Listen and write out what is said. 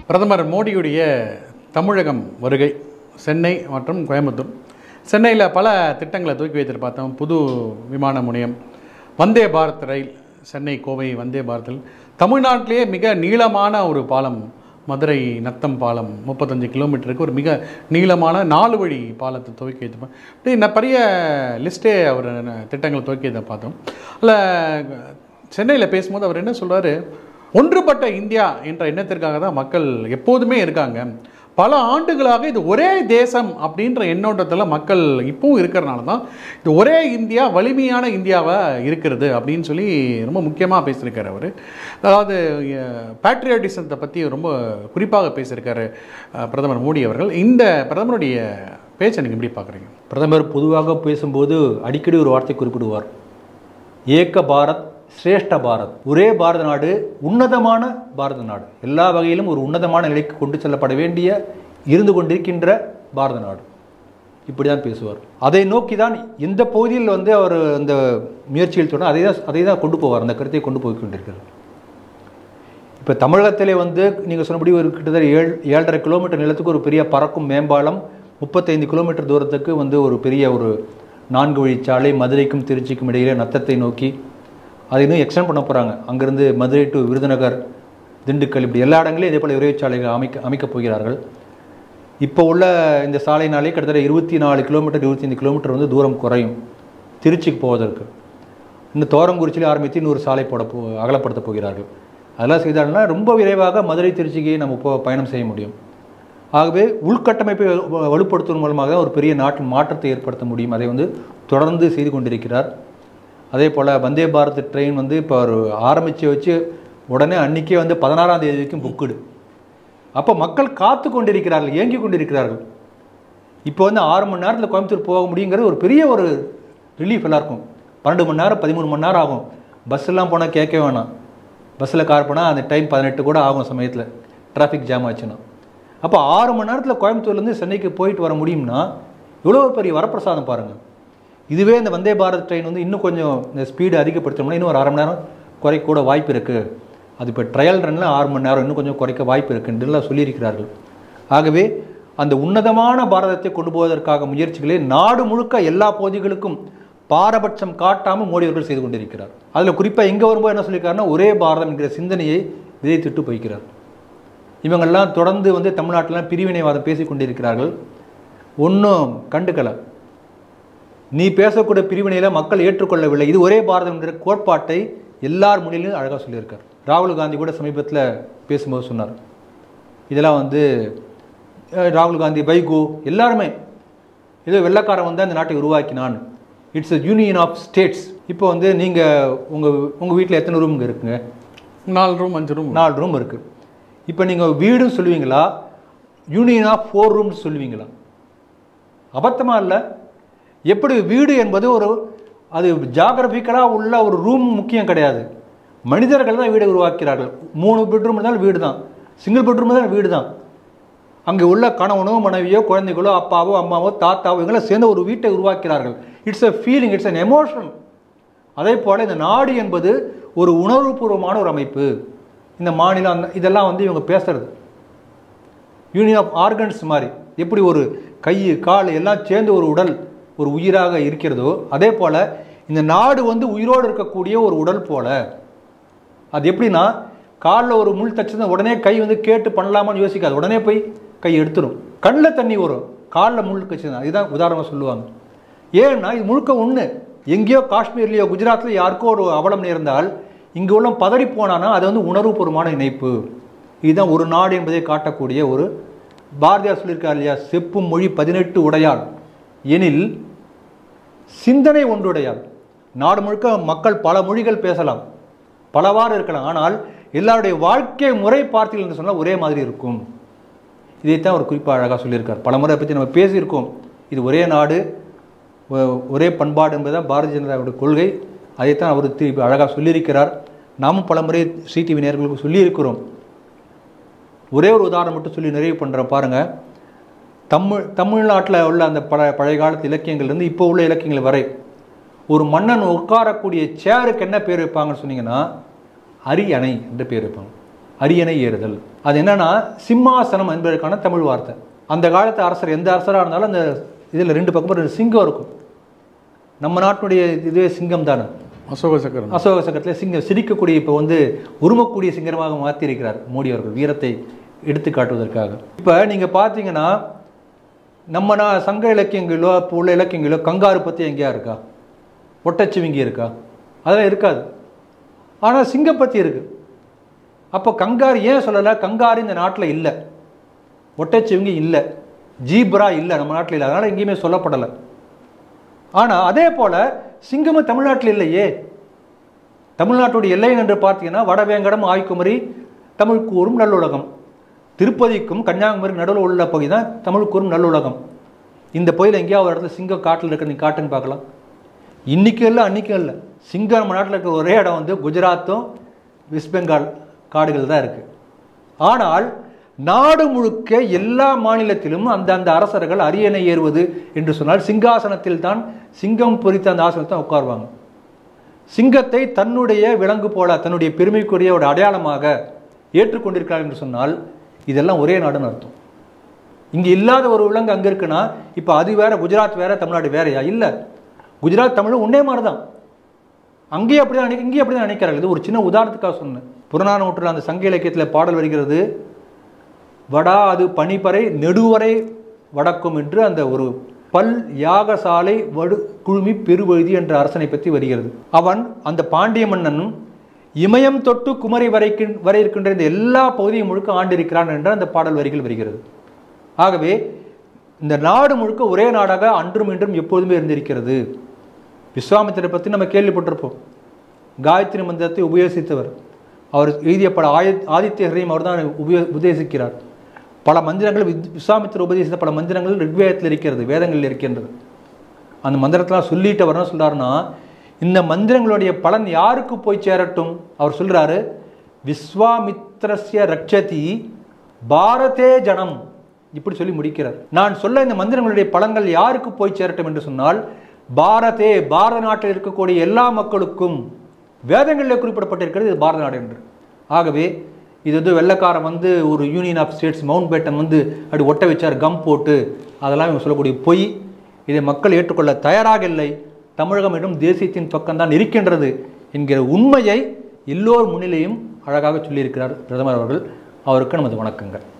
பிரதமர் மோடியுடைய தமிழகம் வருகை சென்னை மற்றும் கோயம்புத்தூர் சென்னையில் பல திட்டங்களை தூக்கி வைத்துட்டு பார்த்தோம் புது விமான முனையம் வந்தே பாரத் ரயில் சென்னை கோவை வந்தே பாரத்தில் தமிழ்நாட்டிலேயே மிக நீளமான ஒரு பாலம் மதுரை நத்தம் பாலம் முப்பத்தஞ்சு கிலோமீட்டருக்கு ஒரு மிக நீளமான நாலு வழி பாலத்தை துவக்கி வைத்து இப்படி நிறைய லிஸ்ட்டே அவர் திட்டங்களை துவக்கி வைத்த பார்த்தோம் அதில் சென்னையில் பேசும்போது அவர் என்ன சொல்றாரு ஒன்றுபட்ட இந்தியா என்ற எண்ணத்திற்காக தான் மக்கள் எப்போதுமே இருக்காங்க பல ஆண்டுகளாக இது ஒரே தேசம் அப்படின்ற எண்ணோட்டத்தில் மக்கள் இப்பவும் இருக்கிறனால தான் இது ஒரே இந்தியா வலிமையான இந்தியாவாக இருக்கிறது அப்படின்னு சொல்லி ரொம்ப முக்கியமாக பேசியிருக்காரு அவர் அதாவது பேட்ரியாட்டிசத்தை பற்றி ரொம்ப குறிப்பாக பேசியிருக்காரு அஹ், பிரதமர் மோடி அவர்கள் இந்த பிரதமருடைய பேச்சை நீங்கள் எப்படி பார்க்குறீங்க பிரதமர் பொதுவாக பேசும்போது அடிக்கடி ஒரு வார்த்தை குறிப்பிடுவார் ஏக்க பாரத் சிரேஷ்ட பாரத் ஒரே பாரத நாடு உன்னதமான பாரத நாடு எல்லா வகையிலும் ஒரு உன்னதமான நிலைக்கு கொண்டு செல்லப்பட வேண்டிய இருந்து கொண்டிருக்கின்ற பாரத நாடு இப்படி தான் பேசுவார் அதை நோக்கி தான் எந்த பகுதியில் வந்து அவர் அந்த முயற்சியில் தொடர் அதை தான் அதை தான் கொண்டு போவார் அந்த கருத்தை கொண்டு போய் கொண்டிருக்கிறார் இப்போ தமிழகத்திலே வந்து நீங்கள் சொன்னபடி ஒரு கிட்டத்தட்ட ஏழு ஏழரை கிலோமீட்டர் நிலத்துக்கு ஒரு பெரிய பறக்கும் மேம்பாலம் முப்பத்தைந்து கிலோமீட்டர் தூரத்துக்கு வந்து ஒரு பெரிய ஒரு நான்கு வழிச்சாலை மதுரைக்கும் திருச்சிக்கும் இடையிலே நத்தத்தை நோக்கி அதை இன்னும் எக்ஸ்டெண்ட் பண்ண போகிறாங்க அங்கேருந்து மதுரை டு விருதுநகர் திண்டுக்கல் இப்படி எல்லா இடங்களையும் இதே போல் விரைவுச்சாலைகள் அமைக்க அமைக்கப் போகிறார்கள் இப்போ உள்ள இந்த சாலைனாலே கிட்டத்தட்ட இருபத்தி நாலு கிலோமீட்டர் இருபத்தைந்து கிலோமீட்டர் வந்து தூரம் குறையும் திருச்சிக்கு போவதற்கு இன்னும் தோரங்குறிச்சியில் ஆரம்பித்து இன்னொரு சாலை போட போ அகலப்படுத்த போகிறார்கள் அதெல்லாம் செய்தாங்கன்னா ரொம்ப விரைவாக மதுரை திருச்சிக்கு நம்ம போ பயணம் செய்ய முடியும் ஆகவே உள்கட்டமைப்பை வலு- வலுப்படுத்துவதன் மூலமாக தான் ஒரு பெரிய நாட்டின் மாற்றத்தை ஏற்படுத்த முடியும் அதை வந்து தொடர்ந்து செய்து கொண்டிருக்கிறார் அதே போல் வந்தே பாரத் ட்ரெயின் வந்து இப்போ ஒரு ஆரம்பித்து வச்சு உடனே அன்றைக்கே வந்து பதினாறாம் தேதி வரைக்கும் புக்குடு அப்போ மக்கள் காத்து கொண்டிருக்கிறார்கள் ஏங்கி கொண்டிருக்கிறார்கள் இப்போ வந்து ஆறு மணி நேரத்தில் கோயம்புத்தூர் போக முடியுங்கிறது ஒரு பெரிய ஒரு ரிலீஃப் எல்லாருக்கும் பன்னெண்டு மணி நேரம் பதிமூணு மணி நேரம் ஆகும் பஸ்ஸெல்லாம் போனால் கேட்க வேணாம் பஸ்ஸில் கார் போனால் அந்த டைம் பதினெட்டு கூட ஆகும் சமயத்தில் டிராஃபிக் ஜாம் ஆச்சுன்னா அப்போ ஆறு மணி நேரத்தில் கோயம்புத்தூர்லேருந்து சென்னைக்கு போயிட்டு வர முடியும்னா இவ்வளோ பெரிய வரப்பிரசாதம் பாருங்கள் இதுவே இந்த வந்தே பாரத் ட்ரெயின் வந்து இன்னும் கொஞ்சம் இந்த ஸ்பீடு அதிகப்படுத்தணும்னா இன்னும் ஒரு அரை மணி நேரம் குறைக்க கூட வாய்ப்பு இருக்குது அது இப்போ ட்ரையல் ரன்னில் ஆறு மணி நேரம் இன்னும் கொஞ்சம் குறைக்க வாய்ப்பு இருக்குன்றலாம் சொல்லியிருக்கிறார்கள் ஆகவே அந்த உன்னதமான பாரதத்தை கொண்டு போவதற்காக முயற்சிகளை நாடு முழுக்க எல்லா பகுதிகளுக்கும் பாரபட்சம் காட்டாமல் மோடி அவர்கள் செய்து கொண்டிருக்கிறார் அதில் குறிப்பாக எங்கே வரும்போது என்ன சொல்லியிருக்காருன்னா ஒரே பாரதம் என்கிற சிந்தனையை விதைத்துட்டு போய்க்கிறார் இவங்கெல்லாம் தொடர்ந்து வந்து தமிழ்நாட்டில் பிரிவினைவாதம் பேசிக் கொண்டிருக்கிறார்கள் ஒன்றும் கண்டுக்கலை நீ பேசக்கூடிய பிரிவினையில் மக்கள் ஏற்றுக்கொள்ளவில்லை இது ஒரே பாரதம் என்ற கோட்பாட்டை எல்லார் முன்னிலையும் அழகாக சொல்லியிருக்கார் ராகுல் காந்தி கூட சமீபத்தில் பேசும்போது சொன்னார் இதெல்லாம் வந்து அஹ், ராகுல் காந்தி வைகோ எல்லாருமே ஏதோ வெள்ளக்காரன் வந்து அந்த நாட்டை உருவாக்கினான் it's a union of states இப்போ வந்து நீங்கள் உங்கள் உங்கள் வீட்டில் எத்தனை ரூம் இருக்குங்க நாலு ரூம் அஞ்சு ரூம் நாலு ரூம் இருக்குது இப்போ நீங்கள் வீடுன்னு சொல்லுவீங்களா யூனியன் ஆஃப் ஃபோர் ரூம்ஸ் சொல்லுவீங்களா அபத்தமா இல்லை எப்படி வீடு என்பது ஒரு அது ஜாகிரபிக்கலாக உள்ள ஒரு ரூம் முக்கியம் கிடையாது மனிதர்கள் தான் வீடை உருவாக்கிறார்கள் மூணு பெட்ரூம் இருந்தாலும் வீடு தான் சிங்கிள் பெட்ரூம் தான் வீடு தான் அங்கே உள்ள கணவனோ மனைவியோ குழந்தைகளோ அப்பாவோ அம்மாவோ தாத்தாவோ இவங்களாம் சேர்ந்து ஒரு வீட்டை உருவாக்கிறார்கள் it's a feeling it's an emotion அதே போல் இந்த நாடு என்பது ஒரு உணர்வுபூர்வமான ஒரு அமைப்பு இந்த மாநிலம் அந்த இதெல்லாம் வந்து இவங்க பேசுறது யூனியன் ஆஃப் ஆர்கன்ஸ் மாதிரி எப்படி ஒரு கை கால் எல்லாம் சேர்ந்து ஒரு உடல் ஒரு உயிராக இருக்கிறதோ அதே போல் இந்த நாடு வந்து உயிரோடு இருக்கக்கூடிய ஒரு உடல் போல அது எப்படின்னா காலில் ஒரு முள் தச்சுன்னா உடனே கை வந்து கேட்டு பண்ணலாமான்னு யோசிக்காது உடனே போய் கை எடுத்துடும் கண்ணில் தண்ணி வரும் காலில் முள் கச்சுதான் இதுதான் உதாரணமாக சொல்லுவாங்க ஏன்னா இது முழுக்க ஒன்று எங்கேயோ காஷ்மீர்லேயோ குஜராத்லேயோ யாருக்கோ ஒரு அவலம் நேர்ந்தால் இங்கே உள்ள பதறி போனானா அது வந்து உணர்வுபூர்வமான இணைப்பு இதுதான் ஒரு நாடு என்பதை காட்டக்கூடிய ஒரு பாரதியார் சொல்லியிருக்கார் இல்லையா செப்பும் மொழி பதினெட்டு உடையாள் எனில் சிந்தனை ஒன்றுடையாள் நாடு முழுக்க மக்கள் பல மொழிகள் பேசலாம் பலவாறு இருக்கலாம் ஆனால் எல்லாருடைய வாழ்க்கை முறை பார்த்தீர்கள் என்று சொன்னால் ஒரே மாதிரி இருக்கும் இதைத்தான் ஒரு குறிப்பாக அழகாக சொல்லியிருக்கார் பல முறை பற்றி நம்ம பேசியிருக்கோம் இது ஒரே நாடு ஒ- ஒரே பண்பாடு என்பதுதான் பாரதிய ஜனதாவுடைய கொள்கை அதைத்தான் அவர் திருப்பி அழகாக சொல்லியிருக்கிறார் நாமும் பல முறை சிடிவி நேர்களுக்கு சொல்லியிருக்கிறோம் ஒரே ஒரு உதாரணம் மட்டும் சொல்லி நிறைவு பண்ணுறேன் பாருங்கள் தமிழ் தமிழ்நாட்டில் உள்ள அந்த பழ பழைய காலத்து இலக்கியங்கள்லேருந்து இப்போ உள்ள இலக்கியங்கள் வரை ஒரு மன்னன் உட்காரக்கூடிய சேருக்கு என்ன பேர் வைப்பாங்கன்னு சொன்னீங்கன்னா அரியணை என்று பேர் வைப்பாங்க அரியணை ஏறுதல் அது என்னன்னா சிம்மாசனம் என்பதற்கான தமிழ் வார்த்தை அந்த காலத்து அரசர் எந்த அரசராக இருந்தாலும் அந்த இதில் ரெண்டு பக்கமும் ரெண்டு சிங்கம் இருக்கும் நம்ம நாட்டினுடைய இதுவே சிங்கம் தானே அசோக சக்கரம் அசோக சக்கரத்தில் சிங்கம் சிரிக்கக்கூடிய இப்போ வந்து உருமக்கூடிய சிங்கரமாக மாற்றியிருக்கிறார் மோடி அவர்கள் வீரத்தை எடுத்து காட்டுவதற்காக இப்போ நீங்கள் பார்த்தீங்கன்னா நம்ம நான் சங்க இலக்கியங்களோ இப்போ உள்ள இலக்கியங்களோ கங்காரு பற்றி எங்கேயா இருக்கா ஒட்டச்சிவிங்கி இருக்கா அதெல்லாம் இருக்காது ஆனால் சிங்கம் பற்றி இருக்கு அப்போ கங்காரு ஏன் சொல்லலை கங்காரு இந்த நாட்டில் இல்லை ஒட்டச்சிவிங்கி இல்லை ஜீப்ரா இல்லை நம்ம நாட்டில் இல்லை அதனால் எங்கேயுமே சொல்லப்படலை ஆனால் அதே போல் சிங்கமும் தமிழ்நாட்டில் இல்லையே தமிழ்நாட்டுடைய எல்லை என்று பார்த்தீங்கன்னா வடவேங்கடம் ஆய்க்குமரி தமிழ் கூறும் நல்லுலகம் திருப்பதிக்கும் கன்னியாகுமரி நடுவில் உள்ள பகுதி தான் தமிழ் கூறும் நல்லுலகம் இந்த பகுதியில் எங்கேயாவது ஒரு இடத்துல சிங்கம் காட்டில் இருக்க நீ காட்டுன்னு பார்க்கலாம் இன்றைக்கும் இல்லை அன்றைக்கும் இல்லை சிங்கம் நம்ம நாட்டில் இருக்கிற ஒரே இடம் வந்து குஜராத்தும் வெஸ்ட் பெங்கால் காடுகள் தான் இருக்குது ஆனால் நாடு முழுக்க எல்லா மாநிலத்திலும் அந்த அந்த அரசர்கள் அரியணை ஏறுவது என்று சொன்னால் சிங்காசனத்தில் தான் சிங்கம் பொறித்த அந்த ஆசனத்தை தான் உட்காருவாங்க சிங்கத்தை தன்னுடைய விலங்கு போல தன்னுடைய பெருமைக்குரிய ஒரு அடையாளமாக ஏற்றுக்கொண்டிருக்கிறார் என்று சொன்னால் இதெல்லாம் ஒரே நாடுன்னு அர்த்தம் இங்கே இல்லாத ஒரு விலங்கு அங்கே இருக்குன்னா இப்போ அது வேற குஜராத் வேற தமிழ்நாடு வேறையா இல்லை குஜராத் தமிழும் ஒன்றே மாதிரி தான் அங்கேயே அப்படி தான் இங்கேயும் அப்படி தான் நினைக்கிறார்கள் இது ஒரு சின்ன உதாரணத்துக்காக சொன்னேன் புறநானூற்றில் நூற்றில் அந்த சங்க இலக்கியத்தில் பாடல் வருகிறது வடா அது பனிப்பறை நெடுவரை வடக்கும் என்று அந்த ஒரு பல் யாகசாலை வடு குழுமி பெருவழுதி என்ற அரசனை பற்றி வருகிறது அவன் அந்த பாண்டிய மன்னன் இமயம் தொட்டு குமரி வரைக்கு வரை இருக்கின்ற இந்த எல்லா பகுதியும் முழுக்க ஆண்டிருக்கிறான் என்ற அந்த பாடல் வரிகள் வருகிறது ஆகவே இந்த நாடு முழுக்க ஒரே நாடாக அன்றும் இன்றும் எப்போதுமே இருந்திருக்கிறது விஸ்வாமித்திரை பற்றி நம்ம கேள்விப்பட்டிருப்போம் காயத்ரி மந்திரத்தை உபயோகித்தவர் அவர் எழுதிய பல ஆய ஆதித்யகரையும் அவர் தான் உபயோ உபதேசிக்கிறார் பல மந்திரங்கள் வித்- விஸ்வாமித்திரர் உபதேசித்த பல மந்திரங்கள் ரிக்வேதத்தில் இருக்கிறது வேதங்களில் இருக்கின்றது அந்த மந்திரத்தெல்லாம் சொல்லிட்டு அவர் என்ன சொல்றாருன்னா இந்த மந்திரங்களுடைய பலன் யாருக்கு போய் சேரட்டும் அவர் சொல்றாரு விஸ்வாமித்ரஸ்ய ரட்சதி பாரதே ஜனம் இப்படி சொல்லி முடிக்கிறார் நான் சொல்ல இந்த மந்திரங்களுடைய பலன்கள் யாருக்கு போய் சேரட்டும் என்று சொன்னால் பாரதே பாரத நாட்டில் இருக்கக்கூடிய எல்லா மக்களுக்கும் வேதங்களில் குறிப்பிடப்பட்டிருக்கிறது இது பாரத நாடு என்று ஆகவே இது வந்து வெள்ளைக்காரன் வந்து ஒரு union of states Mountbatten வந்து அப்படி ஒட்ட வச்சார் கம் போட்டு அதெல்லாம் இவங்க சொல்லக்கூடிய பொய் இதை மக்கள் ஏற்றுக்கொள்ள தயாராக இல்லை தமிழகம் என்றும் தேசியத்தின் பக்கம்தான் இருக்கின்றது என்கிற உண்மையை எல்லோர் முன்னிலையும் அழகாக சொல்லியிருக்கிறார் பிரதமர் அவர்கள் அவருக்கு நமது வணக்கங்கள்